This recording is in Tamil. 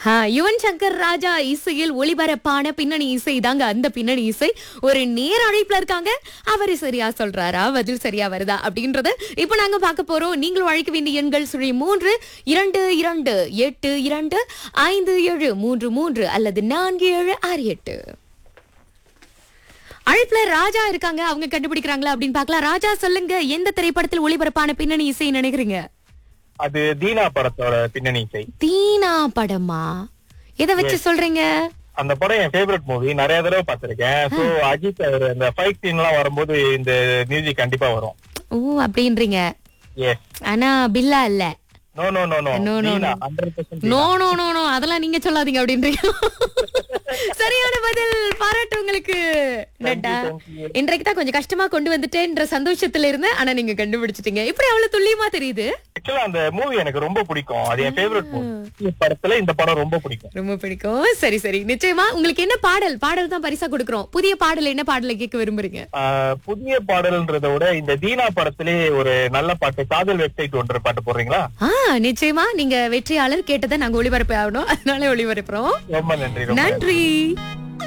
ஆ, யுவன் சங்கர் ராஜா இசையில் ஒளிபரப்பான பின்னணி இசை தாங்க அந்த பின்னணி இசை ஒரு நேர அழைப்புல இருக்காங்க அவரு சரியா சொல்றாரா பதில் சரியா வருதா அப்படின்றத இப்ப நாங்க பார்க்க போறோம் நீங்களும் அழைக்க வேண்டிய எண்கள் சுழி மூன்று இரண்டு இரண்டு எட்டு இரண்டு ஐந்து ஏழு மூன்று மூன்று அல்லது நான்கு ஏழு ஆறு எட்டு அழைப்புல ராஜா இருக்காங்க அவங்க கண்டுபிடிக்கிறாங்களா அப்படின்னு பார்க்கலாம் ராஜா சொல்லுங்க எந்த திரைப்படத்தில் ஒளிபரப்பான பின்னணி இசை நினைக்கிறீங்க அது தீனா படத்தோட பின்னணி இசை தீனா படமா எதை வச்சு சொல்றீங்க அந்த படம் என் ஃபேவரட் மூவி நிறைய தடவை பார்த்திருக்கேன் சோ அஜித் அவர் அந்த ஃபைட் சீன் எல்லாம் வரும்போது இந்த மியூசிக் கண்டிப்பா வரும் ஓ அப்படின்றீங்க எஸ் ஆனா பில்லா இல்ல no no no no No, no, Dheena no. Hundred percent no no no no அதெல்லாம் நீங்க சொல்லாதீங்க அப்படின்றீங்க சரியான பதில் பாராட்டு உங்களுக்கு நட்டா thank you. இன்றைக்கு தான் கொஞ்சம் கஷ்டமா கொண்டு வந்துட்டேன்ற சந்தோஷத்துல இருந்தேன் ஆனா நீங்க கண்டுபிடிச்சிட்டீங்க இப்படி அவ்வளவு துல்லியமா தெரியுது ஆக்சுவலா அந்த மூவி எனக்கு ரொம்ப பிடிக்கும் அது என் ஃபேவரட் மூவி படத்துல இந்த படம் ரொம்ப பிடிக்கும் ரொம்ப பிடிக்கும் சரி சரி நிச்சயமா உங்களுக்கு என்ன பாடல் பாடல் தான் பரிசா கொடுக்குறோம் புதிய பாடல் என்ன பாடலை கேட்க விரும்புறீங்க ஆஹ், புதிய பாடல்ன்றதை விட இந்த தீனா படத்திலே ஒரு நல்ல பாட்டு காதல் வெப்சைட் ஒன்று பாட்டு போடுறீங்களா ஆ நிச்சயமா நீங்க வெற்றியாளர் கேட்டதை நாங்க ஒளிபரப்பு ஆகணும் அதனால ஒளிபரப்புறோம் ரொம்ப நன்றி ரொம்ப நன்றி. நன்றி